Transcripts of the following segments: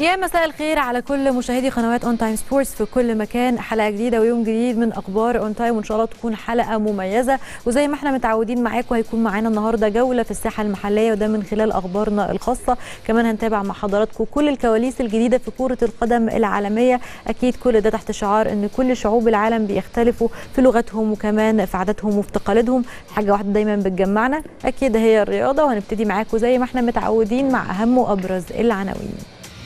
يا مساء الخير على كل مشاهدي قنوات اون تايم سبورتس في كل مكان حلقه جديده ويوم جديد من اخبار اون تايم وان شاء الله تكون حلقه مميزه وزي ما احنا متعودين معاكم هيكون معانا النهارده جوله في الساحه المحليه وده من خلال اخبارنا الخاصه كمان هنتابع مع حضراتكم كل الكواليس الجديده في كره القدم العالميه اكيد كل ده تحت شعار ان كل شعوب العالم بيختلفوا في لغتهم وكمان في عاداتهم وفي تقاليدهم حاجه واحده دايما بتجمعنا اكيد هي الرياضه وهنبتدي معاكم زي ما احنا متعودين مع اهم وابرز العناوين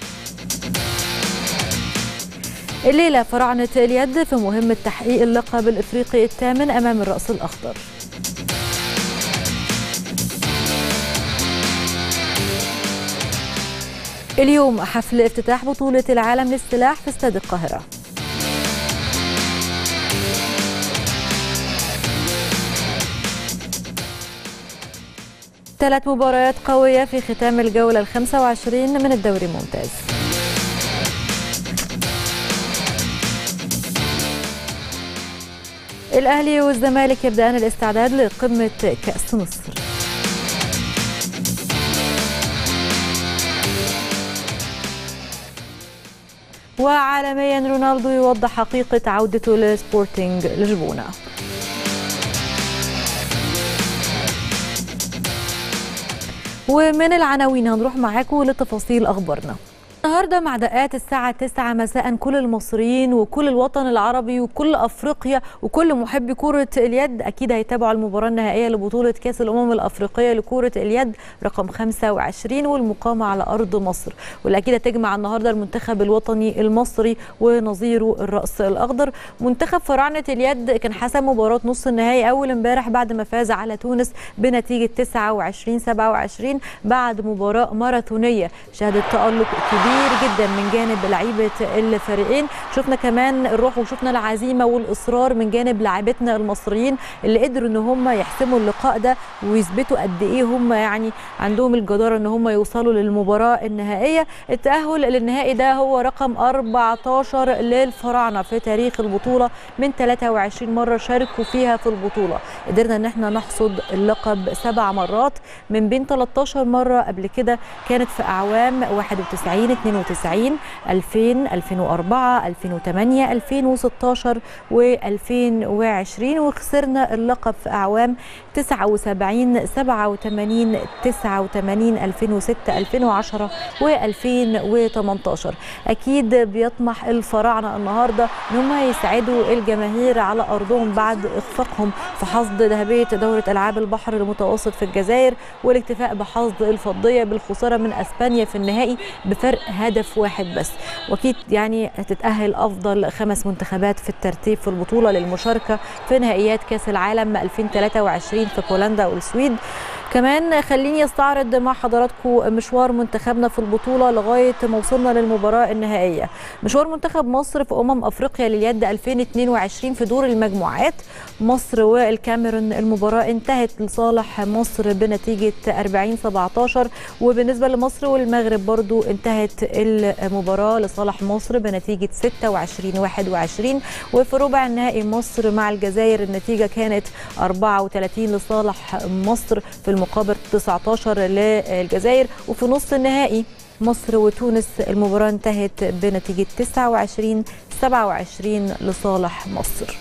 الليلة فراعنة اليد في مهمة تحقيق اللقب الإفريقي الثامن أمام الرأس الأخضر اليوم حفل افتتاح بطولة العالم للسلاح في استاد القاهرة ثلاث مباريات قوية في ختام الجولة الخمسة وعشرين من الدوري الممتاز الأهلي والزمالك يبدأان الاستعداد لقمة كأس مصر وعالميا رونالدو يوضح حقيقة عودته لسبورتينج لشبونة ومن العناوين هنروح معاكم لتفاصيل أخبارنا النهارده مع دقات الساعة 9 مساء كل المصريين وكل الوطن العربي وكل افريقيا وكل محبي كرة اليد اكيد هيتابعوا المباراة النهائية لبطولة كأس الأمم الأفريقية لكرة اليد رقم 25 والمقامة على أرض مصر واللي اكيد هتجمع النهارده المنتخب الوطني المصري ونظيره الرأس الأخضر منتخب فراعنة اليد كان حسم مباراة نص النهائي أول امبارح بعد ما فاز على تونس بنتيجة 29 27 بعد مباراة ماراثونية شهدت تألق كبير كبير جدا من جانب لعيبه الفريقين شفنا كمان الروح وشفنا العزيمه والاصرار من جانب لاعبتنا المصريين اللي قدروا ان هم يحسموا اللقاء ده ويثبتوا قد ايه هم يعني عندهم الجداره ان هم يوصلوا للمباراه النهائيه التاهل للنهائي ده هو رقم 14 للفراعنه في تاريخ البطوله من 23 مره شاركوا فيها في البطوله قدرنا ان احنا نحصد اللقب سبع مرات من بين 13 مره قبل كده كانت في اعوام 91 92 2000 2004 2008 2016 و2020 وخسرنا اللقب في اعوام 79 87 89 2006 2010 و2018 اكيد بيطمح الفراعنه النهارده ان هم يسعدوا الجماهير على ارضهم بعد اخفاقهم في حصد ذهبيه دوره العاب البحر المتوسط في الجزائر والاكتفاء بحصد الفضيه بالخساره من اسبانيا في النهائي بفرق هدف واحد بس واكيد يعني هتتاهل افضل خمس منتخبات في الترتيب في البطوله للمشاركه في نهائيات كاس العالم 2023 في بولندا والسويد كمان خليني استعرض مع حضراتكم مشوار منتخبنا في البطوله لغايه ما وصلنا للمباراه النهائيه مشوار منتخب مصر في امم افريقيا لليد 2022 في دور المجموعات مصر والكاميرون المباراه انتهت لصالح مصر بنتيجه 40 17 وبالنسبه لمصر والمغرب برضو انتهت المباراه لصالح مصر بنتيجه 26 21 وفي ربع النهائي مصر مع الجزائر النتيجه كانت 34 لصالح مصر في المقابل 19 للجزائر وفي نص النهائي مصر وتونس المباراة انتهت بنتيجة 29 27 لصالح مصر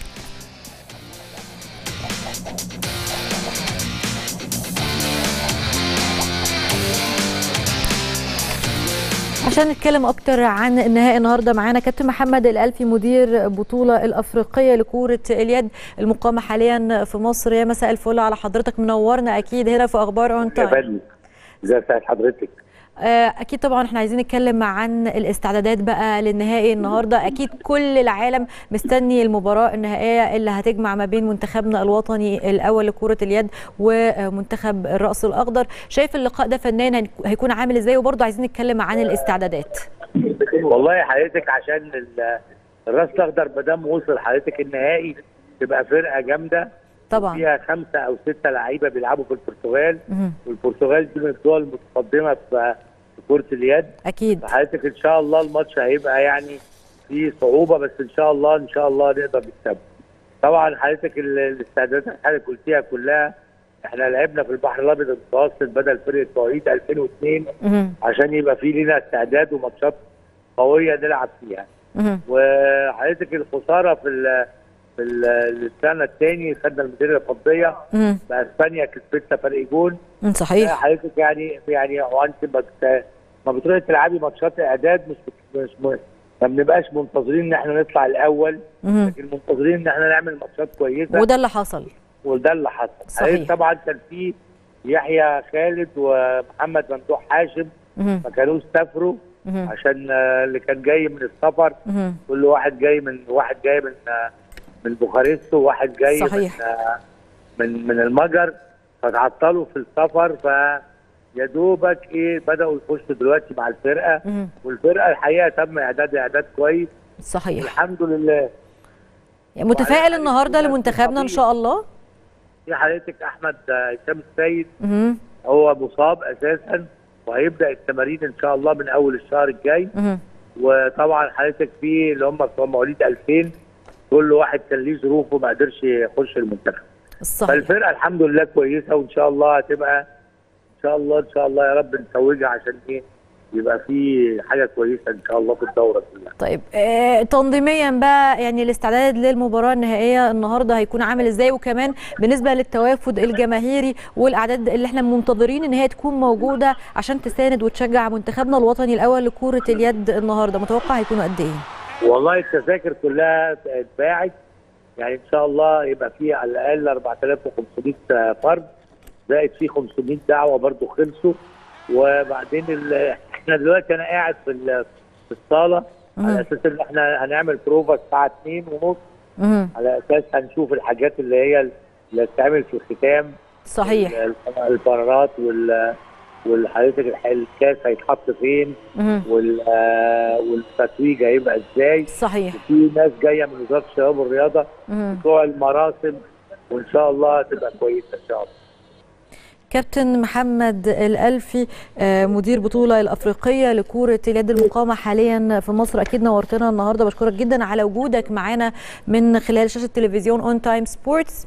عشان نتكلم اكتر عن النهائي النهارده معانا كابتن محمد الالفي مدير بطوله الافريقيه لكره اليد المقامه حاليا في مصر يا مساء الفل على حضرتك منورنا اكيد هنا في اخبار اون تايم ازي حضرتك اكيد طبعا احنا عايزين نتكلم عن الاستعدادات بقى للنهائي النهارده اكيد كل العالم مستني المباراه النهائيه اللي هتجمع ما بين منتخبنا الوطني الاول لكره اليد ومنتخب الراس الاخضر شايف اللقاء ده فنيا هيكون عامل ازاي وبرضه عايزين نتكلم عن الاستعدادات والله حضرتك عشان الراس الاخضر ما دام وصل حضرتك النهائي تبقى فرقه جامده طبعا فيها خمسه او سته لعيبه بيلعبوا في البرتغال والبرتغال دي من الدول المتقدمه في كره اليد اكيد حضرتك ان شاء الله الماتش هيبقى يعني فيه صعوبه بس ان شاء الله ان شاء الله نقدر نكسبه طبعا حضرتك الاستعدادات اللي حضرتك قلتيها كلها احنا لعبنا في البحر الابيض المتوسط بدل فرقه مواليد 2002 مهم. عشان يبقى في لينا استعداد وماتشات قويه نلعب فيها مهم. وحضرتك الخساره في ال في ال- السنه الثاني خدنا الميداليه الفضيه مهم. باسبانيا كسبتنا فرق جون مم، صحيح حضرتك يعني يعني وانت بت- ما بتروحي تلعبي ماتشات اعداد مش مش م- ما بنبقاش منتظرين ان احنا نطلع الاول مهم. لكن منتظرين ان احنا نعمل ماتشات كويسه وده اللي حصل وده اللي حصل صحيح. حضرتك طبعا كان في يحيى خالد ومحمد ممدوح هاشم مهم. ما كانوش سافروا مهم. عشان آه، اللي كان جاي من السفر مهم. كل واحد جاي من واحد جاي من آه، من بوخارست وواحد جاي صحيح. من آه، من من المجر فتعطلوا في السفر ف يا دوبك ايه بداوا يخشوا دلوقتي مع الفرقه مهم. والفرقه الحقيقه تم اعداد اعداد كويس صحيح الحمد لله يعني متفائل وعلى النهارده حضرتك لمنتخبنا ان شاء الله في حضرتك احمد آه، هشام السيد مهم. هو مصاب اساسا وهيبدا التمارين ان شاء الله من اول الشهر الجاي مهم. وطبعا حضرتك في اللي هم بتوع مواليد 2000 كل واحد كان ليه ظروفه ما قدرش يخش المنتخب صحيح فالفرقه الحمد لله كويسه وان شاء الله هتبقى ان شاء الله ان شاء الله يا رب نتوجها عشان ايه يبقى في حاجه كويسه ان شاء الله في الدوره كلها طيب آه تنظيميا بقى يعني الاستعداد للمباراه النهائيه النهارده هيكون عامل ازاي وكمان بالنسبه للتوافد الجماهيري والاعداد اللي احنا منتظرين ان هي تكون موجوده عشان تساند وتشجع منتخبنا الوطني الاول لكره اليد النهارده متوقع هيكونوا قد ايه؟ والله التذاكر كلها اتباعت يعني ان شاء الله يبقى في على الاقل 4500 فرد زائد في 500 دعوه برضو خلصوا وبعدين ال- احنا دلوقتي انا قاعد في ال- في الصاله مم. على اساس ان احنا هنعمل بروفا الساعه 2 ونص مهم. على اساس هنشوف الحاجات اللي هي اللي هتتعمل في الختام صحيح ال- القرارات وال والحضرتك الح- الكاس هيتحط فين مهم. وال آه، والتتويج هيبقى ازاي صحيح في ناس جايه من وزاره الشباب والرياضه مهم. بتوع المراسم وان شاء الله هتبقى كويسه ان شاء الله كابتن محمد الألفي آه، مدير بطولة الأفريقية لكرة اليد المقامة حاليا في مصر أكيد نورتنا النهاردة بشكرك جدا على وجودك معنا من خلال شاشة تلفزيون اون تايم سبورتس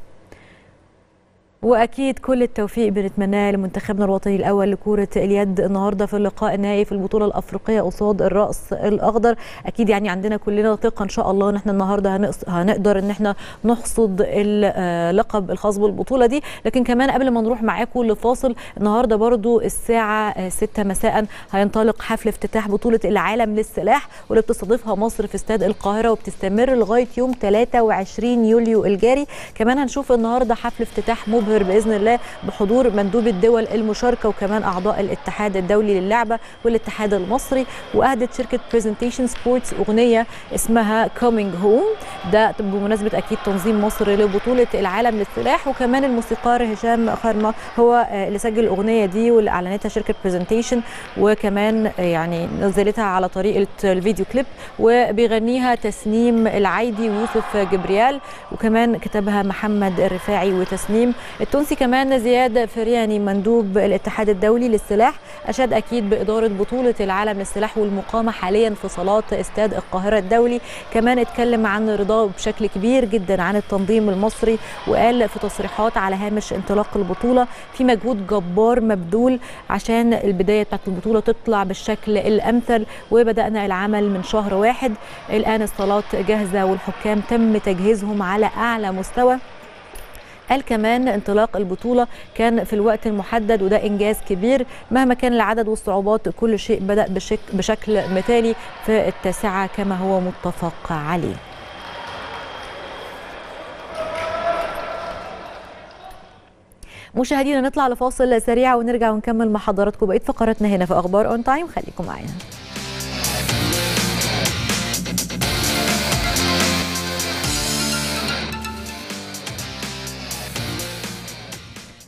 واكيد كل التوفيق بنتمناه لمنتخبنا الوطني الاول لكره اليد النهارده في اللقاء النهائي في البطوله الافريقيه قصاد الراس الاخضر اكيد يعني عندنا كلنا ثقه ان شاء الله ان احنا النهارده هنقص- هنقدر ان احنا نحصد اللقب الخاص بالبطوله دي لكن كمان قبل ما نروح معاكم لفاصل النهارده برضو الساعه آه، 6 مساء هينطلق حفل افتتاح بطوله العالم للسلاح واللي بتستضيفها مصر في استاد القاهره وبتستمر لغايه يوم 23 يوليو الجاري كمان هنشوف النهارده حفل افتتاح مبهر باذن الله بحضور مندوب الدول المشاركه وكمان اعضاء الاتحاد الدولي للعبه والاتحاد المصري واهدت شركه برزنتيشن سبورتس اغنيه اسمها كومينج هوم ده بمناسبه اكيد تنظيم مصر لبطوله العالم للسلاح وكمان الموسيقار هشام خرمه هو آه، اللي سجل الاغنيه دي واللي اعلنتها شركه برزنتيشن وكمان آه، يعني نزلتها على طريقه الفيديو كليب وبيغنيها تسنيم العايدي ويوسف جبريال وكمان كتبها محمد الرفاعي وتسنيم التونسي كمان زياد فرياني مندوب الاتحاد الدولي للسلاح اشاد اكيد باداره بطوله العالم للسلاح والمقامه حاليا في صالات استاد القاهره الدولي كمان اتكلم عن رضاه بشكل كبير جدا عن التنظيم المصري وقال في تصريحات على هامش انطلاق البطوله في مجهود جبار مبذول عشان البدايه بتاعت البطوله تطلع بالشكل الامثل وبدانا العمل من شهر واحد الان الصالات جاهزه والحكام تم تجهيزهم على اعلى مستوى قال كمان انطلاق البطولة كان في الوقت المحدد وده إنجاز كبير مهما كان العدد والصعوبات كل شيء بدأ بشك بشكل مثالي في التاسعة كما هو متفق عليه مشاهدينا نطلع لفاصل سريع ونرجع ونكمل مع حضراتكم بقيه فقراتنا هنا في اخبار اون تايم خليكم معانا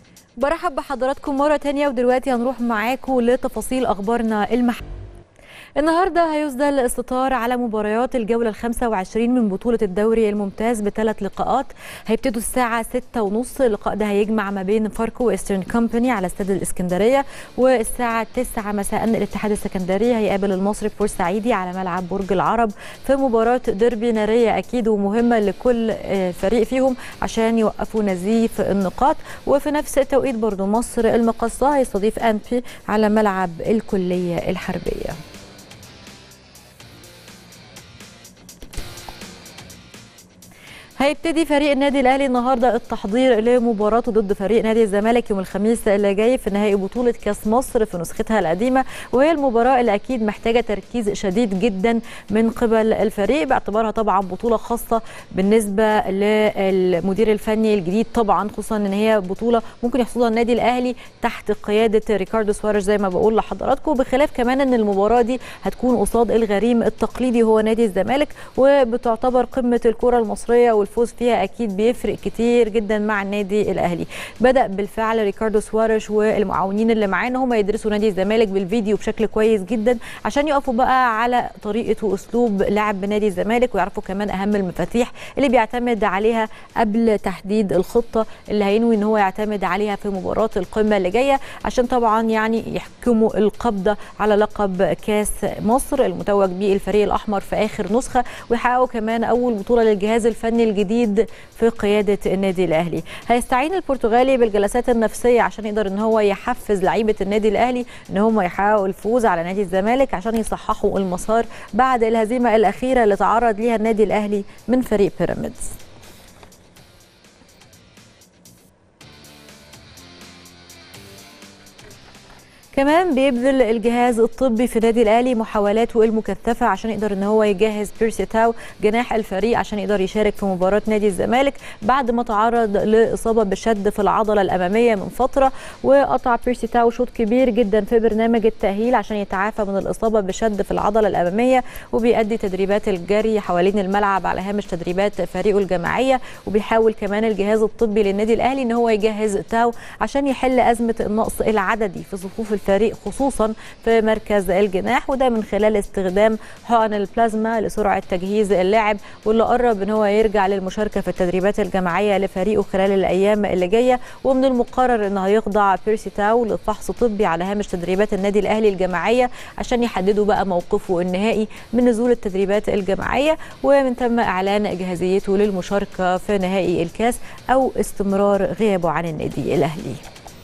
برحب بحضراتكم مرة تانية ودلوقتي هنروح معاكم لتفاصيل أخبارنا المحلية النهارده هيسدل الستار على مباريات الجوله ال 25 من بطوله الدوري الممتاز بثلاث لقاءات هيبتدوا الساعه 6 ونص اللقاء ده هيجمع ما بين فاركو وايسترن كومباني على استاد الاسكندريه والساعه 9 مساء الاتحاد السكندري هيقابل المصري بورسعيدي على ملعب برج العرب في مباراه ديربي ناريه اكيد ومهمه لكل فريق فيهم عشان يوقفوا نزيف النقاط وفي نفس التوقيت برضو مصر المقصه هيستضيف انبي على ملعب الكليه الحربيه هيبتدي فريق النادي الاهلي النهارده التحضير لمباراته ضد فريق نادي الزمالك يوم الخميس اللي جاي في نهائي بطوله كاس مصر في نسختها القديمه وهي المباراه اللي اكيد محتاجه تركيز شديد جدا من قبل الفريق باعتبارها طبعا بطوله خاصه بالنسبه للمدير الفني الجديد طبعا خصوصا ان هي بطوله ممكن يحصلها النادي الاهلي تحت قياده ريكاردو سواريز زي ما بقول لحضراتكم بخلاف كمان ان المباراه دي هتكون قصاد الغريم التقليدي هو نادي الزمالك وبتعتبر قمه الكره المصريه والفوز فيها اكيد بيفرق كتير جدا مع النادي الاهلي بدا بالفعل ريكاردو سواريش والمعاونين اللي معاه ان هم يدرسوا نادي الزمالك بالفيديو بشكل كويس جدا عشان يقفوا بقى على طريقه واسلوب لعب نادي الزمالك ويعرفوا كمان اهم المفاتيح اللي بيعتمد عليها قبل تحديد الخطه اللي هينوي ان هو يعتمد عليها في مباراه القمه اللي جايه عشان طبعا يعني يحكموا القبضه على لقب كاس مصر المتوج به الفريق الاحمر في اخر نسخه ويحققوا كمان اول بطوله للجهاز الفني الجديد في قياده النادي الاهلي هيستعين البرتغالي بالجلسات النفسيه عشان يقدر ان هو يحفز لعيبه النادي الاهلي ان هم يحققوا الفوز على نادي الزمالك عشان يصححوا المسار بعد الهزيمه الاخيره اللي تعرض ليها النادي الاهلي من فريق بيراميدز كمان بيبذل الجهاز الطبي في النادي الاهلي محاولاته المكثفه عشان يقدر ان هو يجهز بيرسي تاو جناح الفريق عشان يقدر يشارك في مباراه نادي الزمالك بعد ما تعرض لاصابه بشد في العضله الاماميه من فتره وقطع بيرسي تاو شوط كبير جدا في برنامج التاهيل عشان يتعافى من الاصابه بشد في العضله الاماميه وبيأدي تدريبات الجري حوالين الملعب على هامش تدريبات فريقه الجماعيه وبيحاول كمان الجهاز الطبي للنادي الاهلي ان هو يجهز تاو عشان يحل ازمه النقص العددي في صفوف الفريق خصوصا في مركز الجناح وده من خلال استخدام حقن البلازما لسرعه تجهيز اللاعب واللي قرب ان هو يرجع للمشاركه في التدريبات الجماعيه لفريقه خلال الايام اللي جايه ومن المقرر انه هيخضع بيرسي تاو لفحص طبي على هامش تدريبات النادي الاهلي الجماعيه عشان يحددوا بقى موقفه النهائي من نزول التدريبات الجماعيه ومن ثم اعلان جاهزيته للمشاركه في نهائي الكاس او استمرار غيابه عن النادي الاهلي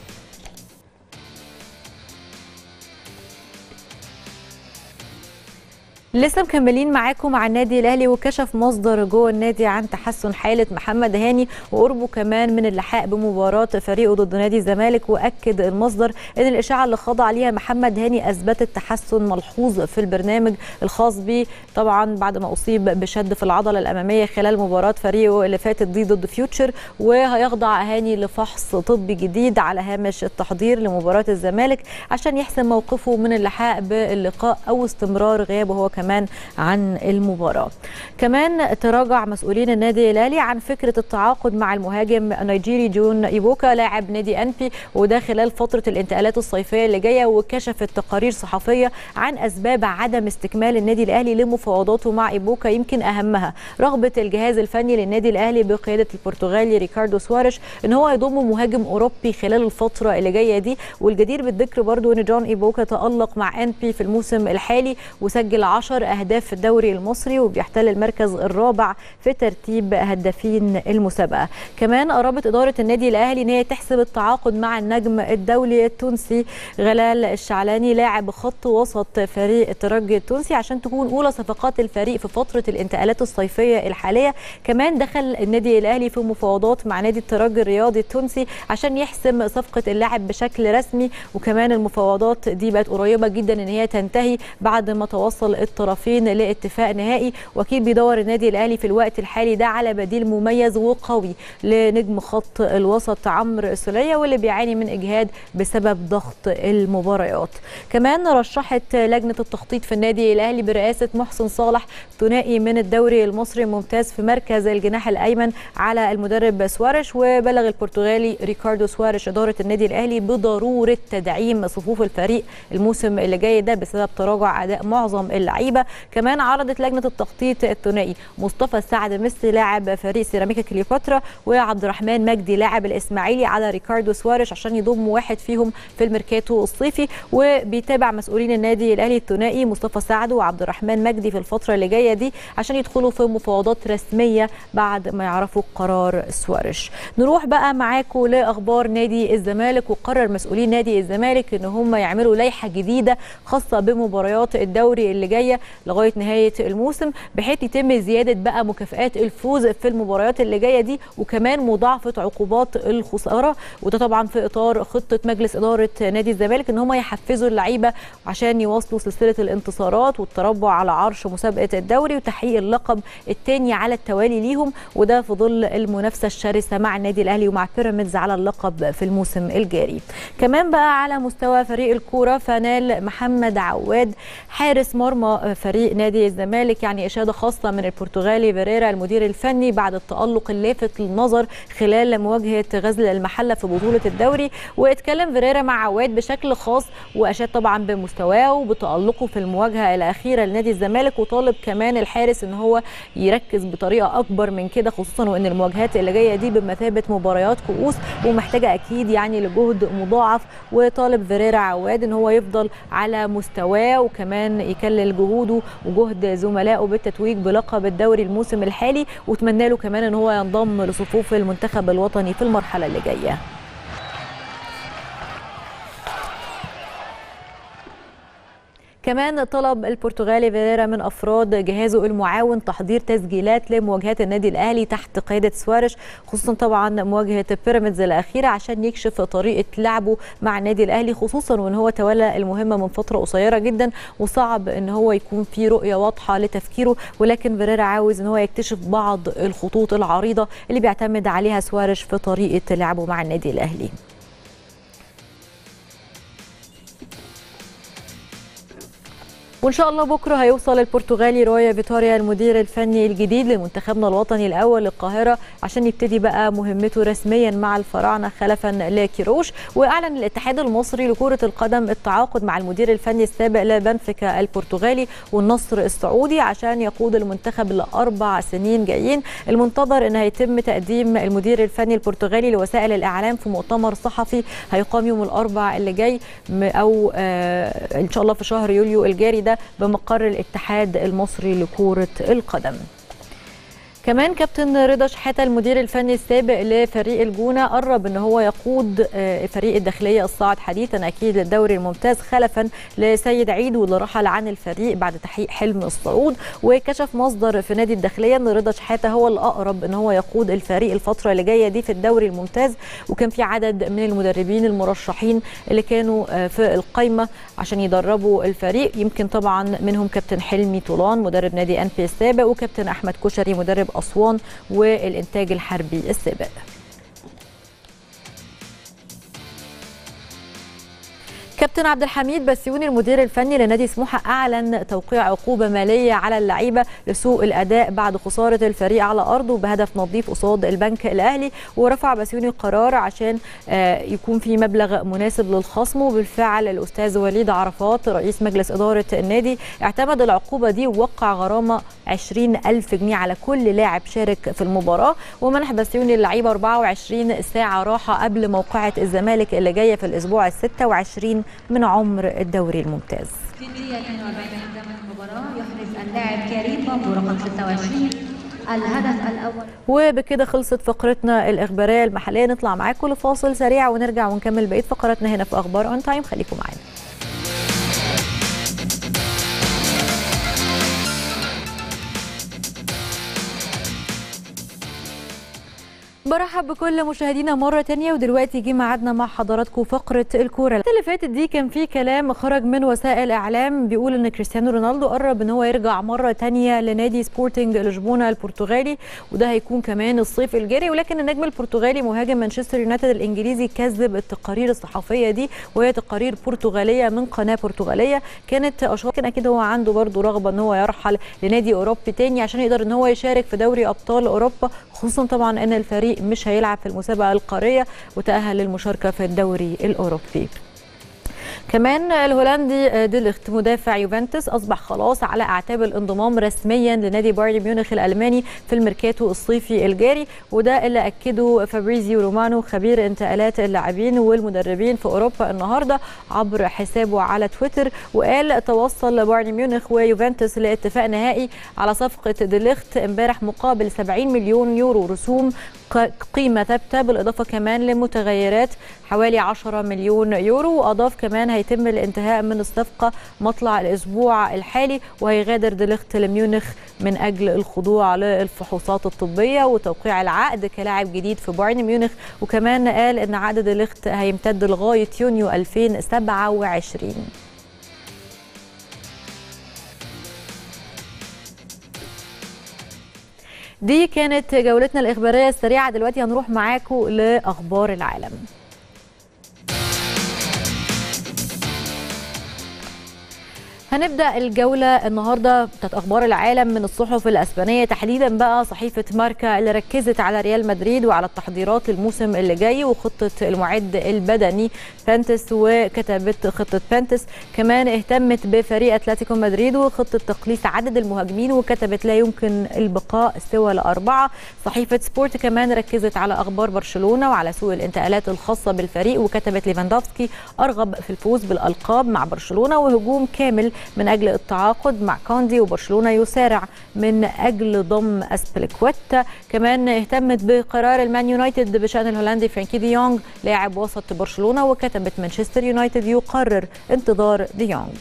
لسه مكملين معاكم مع النادي الاهلي وكشف مصدر جوه النادي عن تحسن حاله محمد هاني وقربه كمان من اللحاق بمباراه فريقه ضد نادي الزمالك واكد المصدر ان الاشاعه اللي خضع ليها محمد هاني اثبتت تحسن ملحوظ في البرنامج الخاص به طبعا بعد ما اصيب بشد في العضله الاماميه خلال مباراه فريقه اللي فاتت دي ضد فيوتشر وهيخضع هاني لفحص طبي جديد على هامش التحضير لمباراه الزمالك عشان يحسم موقفه من اللحاق باللقاء او استمرار غيابه هو كمان عن المباراة كمان تراجع مسؤولين النادي الاهلي عن فكرة التعاقد مع المهاجم النيجيري جون ايبوكا لاعب نادي انبي وده خلال فترة الانتقالات الصيفية اللي جاية وكشفت تقارير صحفية عن اسباب عدم استكمال النادي الاهلي لمفاوضاته مع ايبوكا يمكن اهمها رغبة الجهاز الفني للنادي الاهلي بقيادة البرتغالي ريكاردو سواريش ان هو يضم مهاجم اوروبي خلال الفترة اللي جاية دي والجدير بالذكر برضو ان جون ايبوكا تألق مع انبي في الموسم الحالي وسجل 10 اهداف في الدوري المصري وبيحتل المركز الرابع في ترتيب هدافين المسابقه كمان قربت اداره النادي الاهلي ان هي تحسب التعاقد مع النجم الدولي التونسي غلال الشعلاني لاعب خط وسط فريق الترجي التونسي عشان تكون اولى صفقات الفريق في فتره الانتقالات الصيفيه الحاليه كمان دخل النادي الاهلي في مفاوضات مع نادي الترجي الرياضي التونسي عشان يحسم صفقه اللاعب بشكل رسمي وكمان المفاوضات دي بقت قريبه جدا ان هي تنتهي بعد ما توصل الترجي الطرفين لاتفاق نهائي واكيد بيدور النادي الاهلي في الوقت الحالي ده على بديل مميز وقوي لنجم خط الوسط عمرو السوليه واللي بيعاني من اجهاد بسبب ضغط المباريات كمان رشحت لجنه التخطيط في النادي الاهلي برئاسه محسن صالح ثنائي من الدوري المصري الممتاز في مركز الجناح الايمن على المدرب سوارش وبلغ البرتغالي ريكاردو سوارش اداره النادي الاهلي بضروره تدعيم صفوف الفريق الموسم اللي جاي ده بسبب تراجع اداء معظم اللعيبه كمان عرضت لجنه التخطيط الثنائي مصطفى السعد مثل لاعب فريق سيراميكا كليوباترا وعبد الرحمن مجدي لاعب الاسماعيلي على ريكاردو سوارش عشان يضم واحد فيهم في الميركاتو الصيفي وبيتابع مسؤولين النادي الاهلي الثنائي مصطفى سعد وعبد الرحمن مجدي في الفتره اللي جايه دي عشان يدخلوا في مفاوضات رسميه بعد ما يعرفوا قرار سوارش نروح بقى معاكم لاخبار نادي الزمالك وقرر مسؤولين نادي الزمالك ان هم يعملوا لائحه جديده خاصه بمباريات الدوري اللي جايه لغايه نهايه الموسم بحيث يتم زياده بقى مكافئات الفوز في المباريات اللي جايه دي وكمان مضاعفه عقوبات الخساره وده طبعا في اطار خطه مجلس اداره نادي الزمالك ان هم يحفزوا اللعيبه عشان يواصلوا سلسله الانتصارات والتربع على عرش مسابقه الدوري وتحقيق اللقب الثاني على التوالي ليهم وده في ظل المنافسه الشرسه مع النادي الاهلي ومع بيراميدز على اللقب في الموسم الجاري كمان بقى على مستوى فريق الكوره فنال محمد عواد حارس مرمى فريق نادي الزمالك يعني اشاده خاصه من البرتغالي فيريرا المدير الفني بعد التالق اللافت للنظر خلال مواجهه غزل المحله في بطوله الدوري واتكلم فيريرا مع عواد بشكل خاص واشاد طبعا بمستواه وبتالقه في المواجهه الاخيره لنادي الزمالك وطالب كمان الحارس ان هو يركز بطريقه اكبر من كده خصوصا وان المواجهات اللي جايه دي بمثابه مباريات كؤوس ومحتاجه اكيد يعني لجهد مضاعف وطالب فيريرا عواد ان هو يفضل على مستواه وكمان يكلل جهوده وجهد زملائه بالتتويج بلقب الدوري الموسم الحالي وتمنى له كمان ان هو ينضم لصفوف المنتخب الوطني في المرحله اللي جايه كمان طلب البرتغالي فيريرا من افراد جهازه المعاون تحضير تسجيلات لمواجهات النادي الاهلي تحت قياده سوارش خصوصا طبعا مواجهه بيراميدز الاخيره عشان يكشف طريقه لعبه مع النادي الاهلي خصوصا وان هو تولى المهمه من فتره قصيره جدا وصعب ان هو يكون في رؤيه واضحه لتفكيره ولكن فيريرا عاوز ان هو يكتشف بعض الخطوط العريضه اللي بيعتمد عليها سوارش في طريقه لعبه مع النادي الاهلي وان شاء الله بكره هيوصل البرتغالي رويا فيتوريا المدير الفني الجديد لمنتخبنا الوطني الاول للقاهره عشان يبتدي بقى مهمته رسميا مع الفراعنه خلفا لكيروش واعلن الاتحاد المصري لكره القدم التعاقد مع المدير الفني السابق لبنفيكا البرتغالي والنصر السعودي عشان يقود المنتخب لاربع سنين جايين المنتظر ان هيتم تقديم المدير الفني البرتغالي لوسائل الاعلام في مؤتمر صحفي هيقام يوم الاربع اللي جاي او آه ان شاء الله في شهر يوليو الجاري ده بمقر الاتحاد المصري لكرة القدم كمان كابتن رضا شحاته المدير الفني السابق لفريق الجونه قرب ان هو يقود فريق الداخليه الصاعد حديثا اكيد للدوري الممتاز خلفا لسيد عيد واللي رحل عن الفريق بعد تحقيق حلم الصعود وكشف مصدر في نادي الداخليه ان رضا شحاته هو الاقرب ان هو يقود الفريق الفتره اللي جايه دي في الدوري الممتاز وكان في عدد من المدربين المرشحين اللي كانوا في القايمه عشان يدربوا الفريق يمكن طبعا منهم كابتن حلمي طولان مدرب نادي انفي السابق وكابتن احمد كشري مدرب أسوان والإنتاج الحربي السابق كابتن عبد الحميد بسيوني المدير الفني لنادي سموحه اعلن توقيع عقوبه ماليه على اللعيبه لسوء الاداء بعد خساره الفريق على ارضه بهدف نظيف قصاد البنك الاهلي ورفع بسيوني قرار عشان يكون في مبلغ مناسب للخصم وبالفعل الاستاذ وليد عرفات رئيس مجلس اداره النادي اعتمد العقوبه دي ووقع غرامه 20 ألف جنيه على كل لاعب شارك في المباراه ومنح بسيوني اللعيبه 24 ساعه راحه قبل موقعه الزمالك اللي جايه في الاسبوع ال 26 من عمر الدوري الممتاز في الدقيقة 42 قدام المباراة يحرز اللاعب كريم بامبو رقم 26 الهدف الأول وبكده خلصت فقرتنا الإخبارية المحلية نطلع معاكم لفاصل سريع ونرجع ونكمل بقية فقراتنا هنا في أخبار أون تايم خليكم معانا برحب بكل مشاهدينا مرة تانية ودلوقتي جه ميعادنا مع حضراتكم فقرة الكورة اللي فاتت دي كان في كلام خرج من وسائل إعلام بيقول إن كريستيانو رونالدو قرب إن هو يرجع مرة تانية لنادي سبورتنج لشبونة البرتغالي وده هيكون كمان الصيف الجاري ولكن النجم البرتغالي مهاجم مانشستر يونايتد الإنجليزي كذب التقارير الصحفية دي وهي تقارير برتغالية من قناة برتغالية كانت أشخاص كان أكيد هو عنده برضه رغبة إن هو يرحل لنادي أوروبي تاني عشان يقدر إن هو يشارك في دوري أبطال أوروبا خصوصا طبعا إن الفريق مش هيلعب في المسابقة القارية وتأهل للمشاركة في الدوري الأوروبي كمان الهولندي ديليخت مدافع يوفنتوس اصبح خلاص على اعتاب الانضمام رسميا لنادي بايرن ميونخ الالماني في الميركاتو الصيفي الجاري وده اللي اكده فابريزيو رومانو خبير انتقالات اللاعبين والمدربين في اوروبا النهارده عبر حسابه على تويتر وقال توصل بايرن ميونخ ويوفنتوس لاتفاق نهائي على صفقه ديليخت امبارح مقابل 70 مليون يورو رسوم قيمة ثابتة بالإضافة كمان لمتغيرات حوالي 10 مليون يورو وأضاف كمان هيتم الانتهاء من الصفقة مطلع الأسبوع الحالي وهيغادر ديليخت لميونخ من أجل الخضوع للفحوصات الطبية وتوقيع العقد كلاعب جديد في بايرن ميونخ وكمان قال إن عقد ديليخت هيمتد لغاية يونيو 2027 دي كانت جولتنا الإخبارية السريعة دلوقتي هنروح معاكم لأخبار العالم هنبدا الجوله النهارده بتاعت اخبار العالم من الصحف الاسبانيه تحديدا بقى صحيفه ماركا اللي ركزت على ريال مدريد وعلى التحضيرات للموسم اللي جاي وخطه المعد البدني بانتس وكتبت خطه بانتس كمان اهتمت بفريق اتلتيكو مدريد وخطه تقليص عدد المهاجمين وكتبت لا يمكن البقاء سوى لاربعه صحيفه سبورت كمان ركزت على اخبار برشلونه وعلى سوق الانتقالات الخاصه بالفريق وكتبت ليفاندوفسكي ارغب في الفوز بالالقاب مع برشلونه وهجوم كامل من اجل التعاقد مع كوندي وبرشلونه يسارع من اجل ضم اسبليكويتا كمان اهتمت بقرار المان يونايتد بشان الهولندي فرانكي دي يونغ لاعب وسط برشلونه وكتبت مانشستر يونايتد يقرر انتظار دي يونغ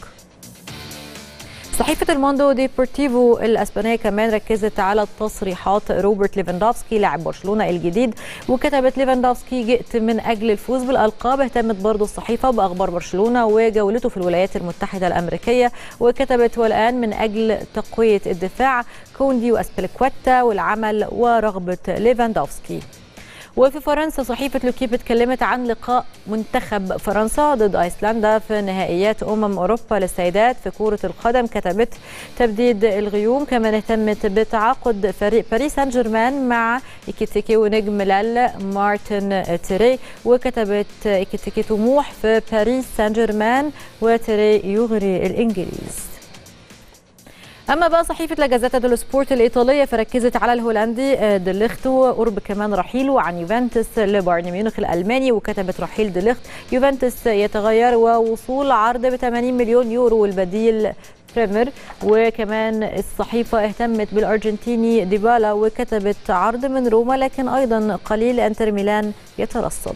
صحيفة الموندو ديبورتيفو الأسبانية كمان ركزت على تصريحات روبرت ليفاندوفسكي لاعب برشلونة الجديد وكتبت ليفاندوفسكي جئت من أجل الفوز بالألقاب اهتمت برضو الصحيفة بأخبار برشلونة وجولته في الولايات المتحدة الأمريكية وكتبت والآن من أجل تقوية الدفاع كوندي وأسبليكويتا والعمل ورغبة ليفاندوفسكي وفي فرنسا صحيفة لوكيب اتكلمت عن لقاء منتخب فرنسا ضد ايسلندا في نهائيات أمم أوروبا للسيدات في كرة القدم كتبت تبديد الغيوم كمان اهتمت بتعاقد فريق باريس سان جيرمان مع إيكيتيكي ونجم لال مارتن تيري وكتبت إيكيتيكي طموح في باريس سان جيرمان وتيري يغري الإنجليز اما بقى صحيفه لا جازيتا ديلو سبورت الايطاليه فركزت على الهولندي ديليخت وقرب كمان رحيله عن يوفنتوس لبايرن ميونخ الالماني وكتبت رحيل ديليخت يوفنتوس يتغير ووصول عرض ب 80 مليون يورو والبديل بريمير وكمان الصحيفه اهتمت بالارجنتيني ديبالا وكتبت عرض من روما لكن ايضا قليل انتر ميلان يترصد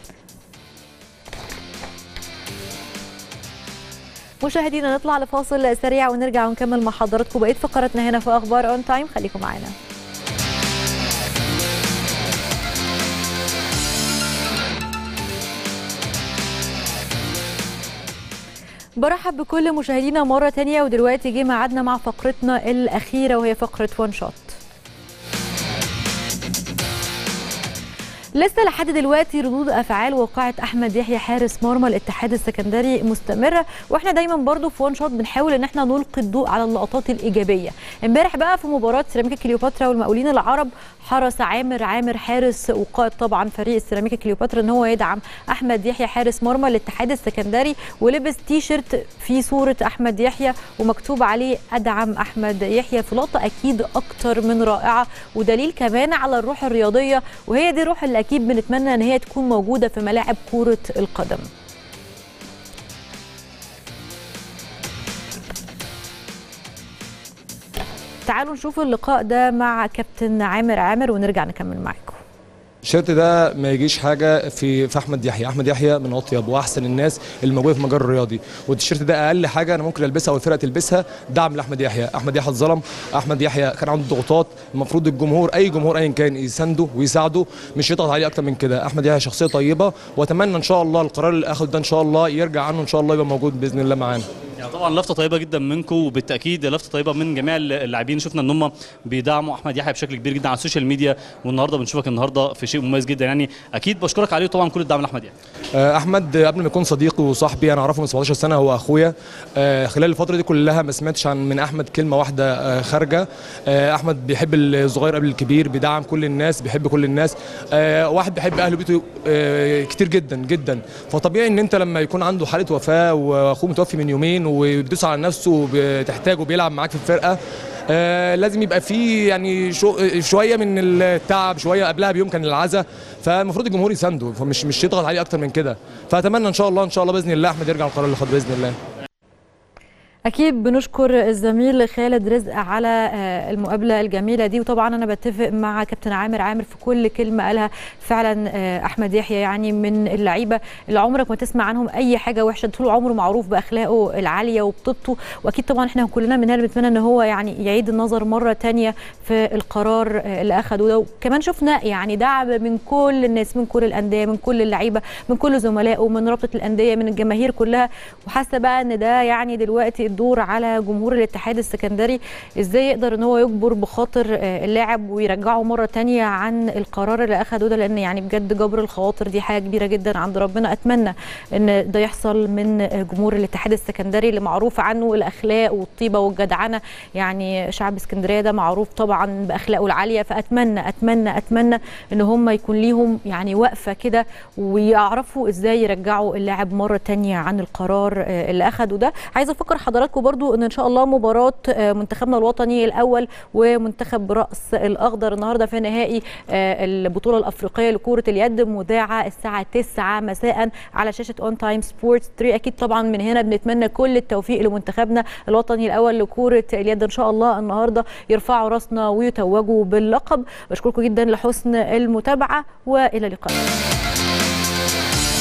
مشاهدينا نطلع لفاصل سريع ونرجع ونكمل مع حضراتكم بقيه فقراتنا هنا في اخبار اون تايم خليكم معانا برحب بكل مشاهدينا مرة تانية ودلوقتي جه ميعادنا مع فقرتنا الأخيرة وهي فقرة وان شوت لسه لحد دلوقتي ردود افعال وقاعه احمد يحيى حارس مرمى الاتحاد السكندري مستمره واحنا دايما برضو في وان شوت بنحاول ان احنا نلقي الضوء على اللقطات الايجابيه امبارح بقى في مباراه سيراميكا كليوباترا والمقاولين العرب حرص عامر عامر حارس وقائد طبعا فريق السيراميكا كليوباترا ان هو يدعم احمد يحيى حارس مرمى الاتحاد السكندري ولبس تي شيرت فيه صوره احمد يحيى ومكتوب عليه ادعم احمد يحيى في لقطه اكيد اكتر من رائعه ودليل كمان على الروح الرياضيه وهي دي الروح اللي اكيد بنتمنى ان هي تكون موجوده في ملاعب كره القدم تعالوا نشوف اللقاء ده مع كابتن عامر عامر ونرجع نكمل معاكم التيشيرت ده ما يجيش حاجه في في احمد يحيى احمد يحيى من اطيب واحسن الناس اللي موجوده في المجال الرياضي والتيشيرت ده اقل حاجه انا ممكن البسها والفرقه تلبسها دعم لاحمد يحيى احمد يحيى اتظلم احمد يحيى كان عنده ضغوطات المفروض الجمهور اي جمهور ايا كان يسانده ويساعده مش يضغط عليه اكتر من كده احمد يحيى شخصيه طيبه واتمنى ان شاء الله القرار اللي اخده ده ان شاء الله يرجع عنه ان شاء الله يبقى موجود باذن الله معانا يعني طبعا لفته طيبه جدا منكم وبالتاكيد لفته طيبه من جميع اللاعبين شفنا ان هم بيدعموا احمد يحيى بشكل كبير جدا على السوشيال ميديا والنهارده بنشوفك النهارده في شيء مميز جدا يعني اكيد بشكرك عليه طبعا كل الدعم لاحمد يحيى آه، احمد قبل ما يكون صديقي وصاحبي انا اعرفه من 17 سنه هو اخويا آه، خلال الفتره دي كلها ما سمعتش عن من احمد كلمه واحده آه، خارجه آه، احمد بيحب الصغير قبل الكبير بيدعم كل الناس بيحب كل الناس آه، واحد بيحب اهله بيته آه، كتير جدا جدا فطبيعي ان انت لما يكون عنده حاله وفاه واخوه متوفي من يومين وبيدوس على نفسه وبتحتاجه بيلعب معاك في الفرقه آه لازم يبقى في يعني شو شويه من التعب شويه قبلها بيوم كان العزاء فالمفروض الجمهور يسانده فمش مش يضغط عليه اكتر من كده فاتمنى ان شاء الله ان شاء الله باذن الله احمد يرجع القرار اللي خده باذن الله اكيد بنشكر الزميل خالد رزق على آه، المقابله الجميله دي وطبعا انا بتفق مع كابتن عامر عامر في كل كلمه قالها فعلا آه، احمد يحيى يعني من اللعيبه اللي عمرك ما تسمع عنهم اي حاجه وحشه طول عمره معروف باخلاقه العاليه وبطيبته واكيد طبعا احنا كلنا من هنا بنتمنى ان هو يعني يعيد النظر مره تانية في القرار آه، اللي اخده ده وكمان شفنا يعني دعم من كل الناس من كل الانديه من كل اللعيبه من كل زملائه من رابطه الانديه من الجماهير كلها وحاسه بقى ان ده يعني دلوقتي الدور على جمهور الاتحاد السكندري ازاي يقدر ان هو يجبر بخاطر آه، اللاعب ويرجعه مره تانية عن القرار اللي اخده ده لان يعني بجد جبر الخواطر دي حاجه كبيره جدا عند ربنا اتمنى ان ده يحصل من آه، جمهور الاتحاد السكندري اللي معروف عنه الاخلاق والطيبه والجدعنه يعني شعب اسكندريه ده معروف طبعا باخلاقه العاليه فاتمنى اتمنى اتمنى ان هم يكون ليهم يعني وقفه كده ويعرفوا ازاي يرجعوا اللاعب مره تانية عن القرار آه، اللي اخده ده عايزه افكر حضراتكم برضو ان ان شاء الله مباراه آه، منتخبنا الوطني الاول ومنتخب راس الاخضر النهارده في نهائي آه، البطوله الافريقيه لكره اليد مذاعه الساعه 9 مساء على شاشه اون تايم سبورتس 3 اكيد طبعا من هنا بنتمنى كل التوفيق لمنتخبنا الوطني الاول لكره اليد ان شاء الله النهارده يرفعوا راسنا ويتوجوا باللقب بشكركم جدا لحسن المتابعه والى اللقاء